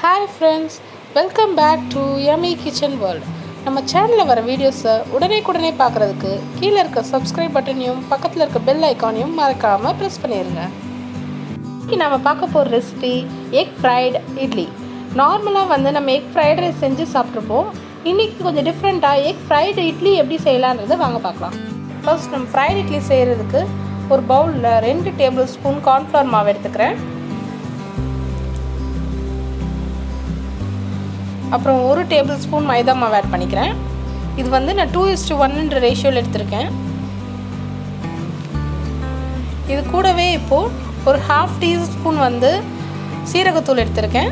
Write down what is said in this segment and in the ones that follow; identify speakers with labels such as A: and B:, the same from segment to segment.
A: hi friends welcome back to yummy kitchen world நம்ம சேனலில் வர வீடியோஸை உடனே பார்க்குறதுக்கு கீழே இருக்க சப்ஸ்கிரைப் பட்டனையும் பக்கத்தில் இருக்க பெல் ஐக்கானையும் மறக்காமல் ப்ரெஸ் பண்ணிடுங்க இன்றைக்கி நம்ம பார்க்க போகிற ரெசிபி எக் ஃப்ரைடு இட்லி நார்மலாக வந்து நம்ம எக் ஃப்ரைட் ரைஸ் செஞ்சு சாப்பிட்ருப்போம் இன்றைக்கி கொஞ்சம் டிஃப்ரெண்ட்டாக எக் ஃப்ரைடு இட்லி எப்படி செய்யலான்றதை வாங்க பார்க்கலாம் ஃபர்ஸ்ட் நம்ம ஃப்ரைட் இட்லி செய்கிறதுக்கு ஒரு பவுலில் ரெண்டு டேபிள் ஸ்பூன் கார்ன்ஃப்ளவர் மாவு எடுத்துக்கிறேன் அப்புறம் ஒரு டேபிள் ஸ்பூன் மைதா மாவு ஆட் பண்ணிக்கிறேன் இது வந்து நான் டூ இஸ்டு ஒன்ன்ற ரேஷியோவில் எடுத்திருக்கேன் இது கூடவே இப்போது ஒரு ஹாஃப் டீஸ்பூன் வந்து சீரகத்தூள் எடுத்திருக்கேன்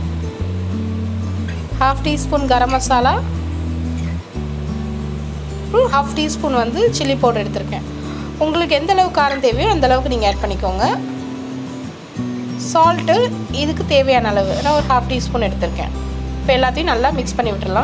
A: half teaspoon garam masala half teaspoon வந்து சில்லி பவுடர் எடுத்திருக்கேன் உங்களுக்கு எந்த அளவுக்கு காரம் தேவையோ அந்த அளவுக்கு நீங்கள் ஆட் பண்ணிக்கோங்க சால்ட்டு இதுக்கு தேவையான அளவு நான் ஒரு ஹாஃப் டீஸ்பூன் எடுத்திருக்கேன் இப்போ எல்லாத்தையும் நல்லா மிக்ஸ் பண்ணி விட்டுடலாம்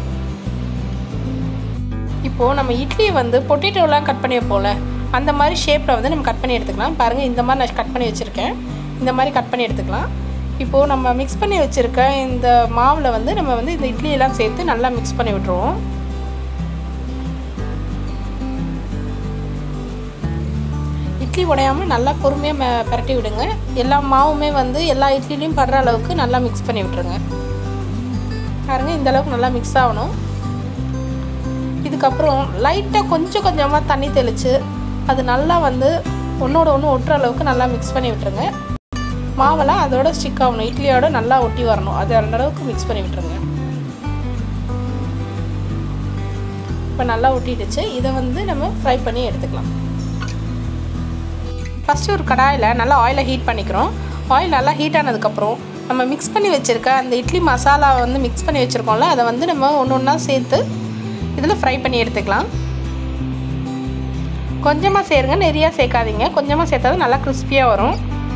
A: இப்போது நம்ம இட்லியை வந்து பொட்டேட்டோலாம் கட் பண்ணி வைப்போம்ல அந்த மாதிரி ஷேப்பில் வந்து நம்ம கட் பண்ணி எடுத்துக்கலாம் பாருங்கள் இந்த மாதிரி நான் கட் பண்ணி வச்சுருக்கேன் இந்த மாதிரி கட் பண்ணி எடுத்துக்கலாம் இப்போது நம்ம மிக்ஸ் பண்ணி வச்சுருக்க இந்த மாவில் வந்து நம்ம வந்து இந்த இட்லியெல்லாம் சேர்த்து நல்லா மிக்ஸ் பண்ணி விட்டுருவோம் இட்லி உடையாமல் நல்லா பொறுமையாக பரட்டி விடுங்க எல்லா மாவுமே வந்து எல்லா இட்லிலையும் படுற அளவுக்கு நல்லா மிக்ஸ் பண்ணி விட்டுருங்க பாருங்கள் இந்த அளவுக்கு நல்லா மிக்ஸ் ஆகணும் இதுக்கப்புறம் லைட்டாக கொஞ்சம் கொஞ்சமாக தண்ணி தெளித்து அது நல்லா வந்து ஒன்றோட ஒன்று ஒட்டுற அளவுக்கு நல்லா மிக்ஸ் பண்ணி விட்டுருங்க மாவெல்லாம் அதோட ஸ்டிக் ஆகணும் இட்லியோட நல்லா ஒட்டி வரணும் அது அந்த அளவுக்கு மிக்ஸ் பண்ணி விட்டுருங்க இப்போ நல்லா ஒட்டிடுச்சு இதை வந்து நம்ம ஃப்ரை பண்ணி எடுத்துக்கலாம் ஃபஸ்ட்டு ஒரு கடாயில் நல்லா ஆயிலை ஹீட் பண்ணிக்கிறோம் ஆயில் நல்லா ஹீட் ஆனதுக்கப்புறம் நம்ம மிக்ஸ் பண்ணி வச்சுருக்க அந்த இட்லி மசாலாவை வந்து மிக்ஸ் பண்ணி வச்சுருக்கோம்ல அதை வந்து நம்ம ஒன்று ஒன்றா சேர்த்து இதில் ஃப்ரை பண்ணி எடுத்துக்கலாம் கொஞ்சமாக சேருங்க நிறையா சேர்க்காதீங்க கொஞ்சமாக சேர்த்தா நல்லா கிறிஸ்பியாக வரும்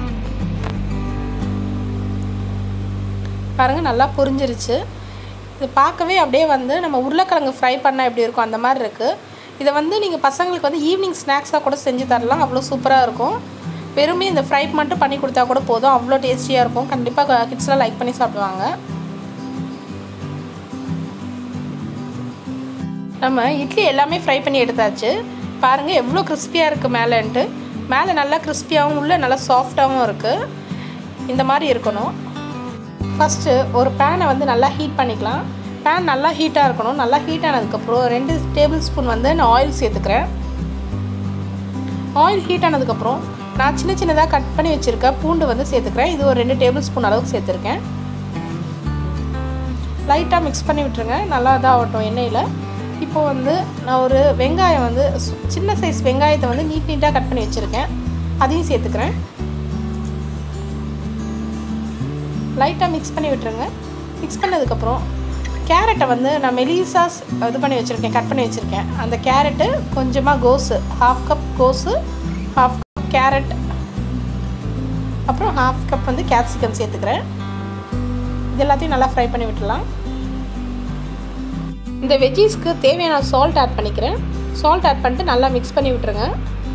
A: பாருங்கள் நல்லா புரிஞ்சிருச்சு இது பார்க்கவே அப்படியே வந்து நம்ம உருளைக்கிழங்கு ஃப்ரை பண்ணால் எப்படி இருக்கும் அந்த மாதிரி இருக்குது இதை வந்து நீங்கள் பசங்களுக்கு வந்து ஈவினிங் ஸ்நாக்ஸாக கூட செஞ்சு தரலாம் அவ்வளோ சூப்பராக இருக்கும் வெறுமே இந்த ஃப்ரை மட்டும் பண்ணி கொடுத்தா கூட போதும் அவ்வளோ டேஸ்டியாக இருக்கும் கண்டிப்பாக கிட்ஸ்லாம் லைக் பண்ணி சாப்பிடுவாங்க நம்ம இட்லி எல்லாமே ஃப்ரை பண்ணி எடுத்தாச்சு பாருங்கள் எவ்வளோ கிறிஸ்பியாக இருக்குது மேலேன்ட்டு மேலே நல்லா கிறிஸ்பியாகவும் உள்ளே நல்லா சாஃப்டாகவும் இருக்குது இந்த மாதிரி இருக்கணும் ஃபஸ்ட்டு ஒரு பேனை வந்து நல்லா ஹீட் பண்ணிக்கலாம் பேன் நல்லா ஹீட்டாக இருக்கணும் நல்லா ஹீட் ஆனதுக்கப்புறம் ரெண்டு டேபிள் ஸ்பூன் வந்து நான் ஆயில் சேர்த்துக்கிறேன் ஆயில் ஹீட் ஆனதுக்கப்புறம் நான் சின்ன சின்னதாக கட் பண்ணி வச்சுருக்க பூண்டு வந்து சேர்த்துக்கிறேன் இது ஒரு ரெண்டு டேபிள் ஸ்பூன் அளவுக்கு சேர்த்துருக்கேன் லைட்டாக மிக்ஸ் பண்ணி விட்டுருங்க நல்லா இதாக ஆகட்டும் எண்ணெயில் இப்போது வந்து நான் ஒரு வெங்காயம் வந்து சின்ன சைஸ் வெங்காயத்தை வந்து நீட் நீட்டாக கட் பண்ணி வச்சுருக்கேன் அதையும் சேர்த்துக்கிறேன் லைட்டாக மிக்ஸ் பண்ணி விட்டுருங்க மிக்ஸ் பண்ணதுக்கப்புறம் கேரட்டை வந்து நான் மெலிசாக இது பண்ணி வச்சுருக்கேன் கட் பண்ணி வச்சுருக்கேன் அந்த கேரட்டு கொஞ்சமாக கோஸு ஹாஃப் கப் கோஸு ஹாஃப் கப் கேரட் அப்புறம் ஹாஃப் கப் வந்து கேப்சிகம் சேர்த்துக்கிறேன் இது எல்லாத்தையும் நல்லா ஃப்ரை பண்ணி விட்டுடலாம் இந்த வெஜ்ஜீஸ்க்கு தேவையான சால்ட் ஆட் பண்ணிக்கிறேன் சால்ட் ஆட் பண்ணிட்டு நல்லா மிக்ஸ் பண்ணி விட்டுருங்க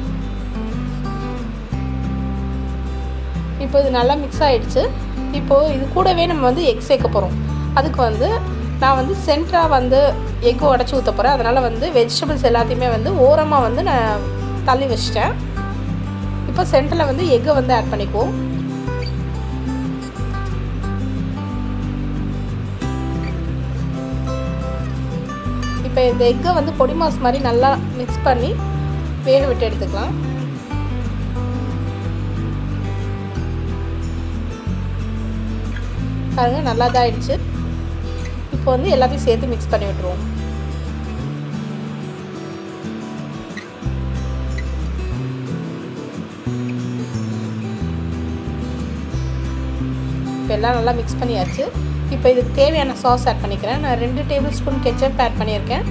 A: இப்போ இது நல்லா மிக்ஸ் ஆகிடுச்சு இப்போது இது கூடவே நம்ம வந்து எக் சேர்க்க போகிறோம் அதுக்கு வந்து நான் வந்து சென்டராக வந்து எக்கு உடச்சி ஊற்ற போகிறேன் அதனால் வந்து வெஜிடபிள்ஸ் எல்லாத்தையுமே வந்து ஓரமாக வந்து நான் தள்ளி வச்சிட்டேன் இப்போ சென்டரில் வந்து எக்கை வந்து ஆட் பண்ணிக்குவோம் இப்போ இந்த எக்கை வந்து பொடி மாஸ் மாதிரி நல்லா மிக்ஸ் பண்ணி வேக விட்டு எடுத்துக்கலாம் பாருங்கள் நல்லா தான் ஆயிடுச்சு இப்போ வந்து எல்லாத்தையும் சேர்த்து மிக்ஸ் பண்ணி விட்டுருவோம் இப்போ எல்லாம் நல்லா மிக்ஸ் பண்ணியாச்சு இப்போ இதுக்கு தேவையான சாஸ் ஆட் பண்ணிக்கிறேன் நான் ரெண்டு டேபிள் ஸ்பூன் கெச்சப் ஆட் பண்ணியிருக்கேன்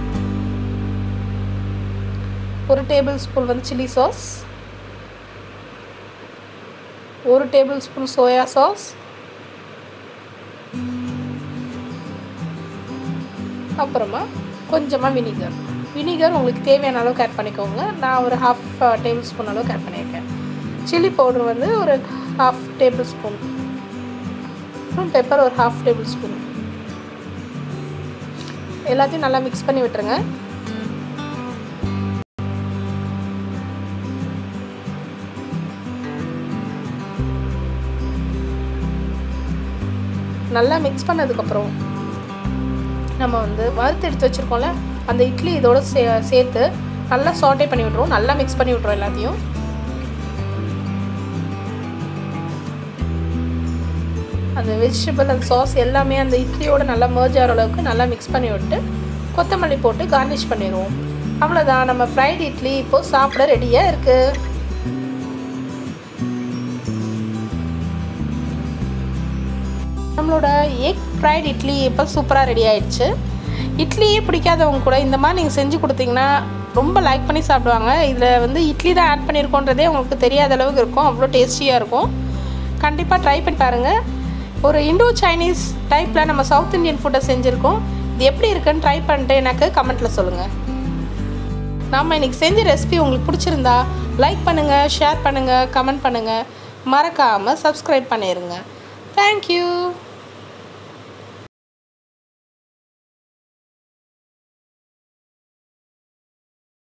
A: ஒரு டேபிள் ஸ்பூன் வந்து சில்லி சாஸ் ஒரு டேபிள் ஸ்பூன் சோயா சாஸ் அப்புறமா கொஞ்சமாக வினிகர் வினிகர் உங்களுக்கு தேவையான அளவுக்கு ஆட் பண்ணிக்கோங்க நான் ஒரு ஹாஃப் டேபிள் ஸ்பூன் அளவுக்கு ஆட் பண்ணியிருக்கேன் சில்லி பவுடர் வந்து ஒரு ஹாஃப் டேபிள் ஸ்பூன் அப்புறம் பெப்பர் ஒரு ஹாஃப் டேபிள் ஸ்பூன் எல்லாத்தையும் நல்லா மிக்ஸ் பண்ணி விட்டுருங்க நல்லா மிக்ஸ் பண்ணதுக்கப்புறம் நம்ம வந்து வறுத்து எடுத்து வச்சுருக்கோம்ல அந்த இட்லி இதோட சே சேர்த்து நல்லா சாட்டே பண்ணி விட்ருவோம் நல்லா மிக்ஸ் பண்ணி விட்ருவோம் எல்லாத்தையும் அந்த வெஜிடபிள் அந்த சாஸ் எல்லாமே அந்த இட்லியோட நல்லா மர்ஜ் ஆகிற அளவுக்கு நல்லா மிக்ஸ் பண்ணி விட்டு கொத்தமல்லி போட்டு கார்னிஷ் பண்ணிடுவோம் அவ்வளோதான் நம்ம ஃப்ரைட் இட்லி இப்போது சாப்பிட ரெடியாக இருக்குது நம்மளோட எக் ஃப்ரைட் இட்லி இப்போ சூப்பராக ரெடி ஆயிடுச்சு இட்லியே பிடிக்காதவங்க கூட இந்த மாதிரி நீங்கள் செஞ்சு கொடுத்தீங்கன்னா ரொம்ப லைக் பண்ணி சாப்பிடுவாங்க இதில் வந்து இட்லி தான் ஆட் பண்ணியிருக்கோன்றதே உங்களுக்கு தெரியாத அளவுக்கு இருக்கும் அவ்வளோ டேஸ்டியாக இருக்கும் கண்டிப்பாக ட்ரை பண்ணி பாருங்கள் ஒரு இண்டோ சைனீஸ் டைப்பில் நம்ம சவுத் இந்தியன் ஃபுட்டை செஞ்சுருக்கோம் இது எப்படி இருக்குன்னு ட்ரை பண்ணிட்டு எனக்கு கமெண்ட்டில் சொல்லுங்கள் நம்ம இன்றைக்கி செஞ்ச ரெசிபி உங்களுக்கு பிடிச்சிருந்தா லைக் பண்ணுங்கள் ஷேர் பண்ணுங்கள் கமெண்ட் பண்ணுங்கள் மறக்காமல் சப்ஸ்கிரைப் பண்ணிடுங்க தேங்க்யூ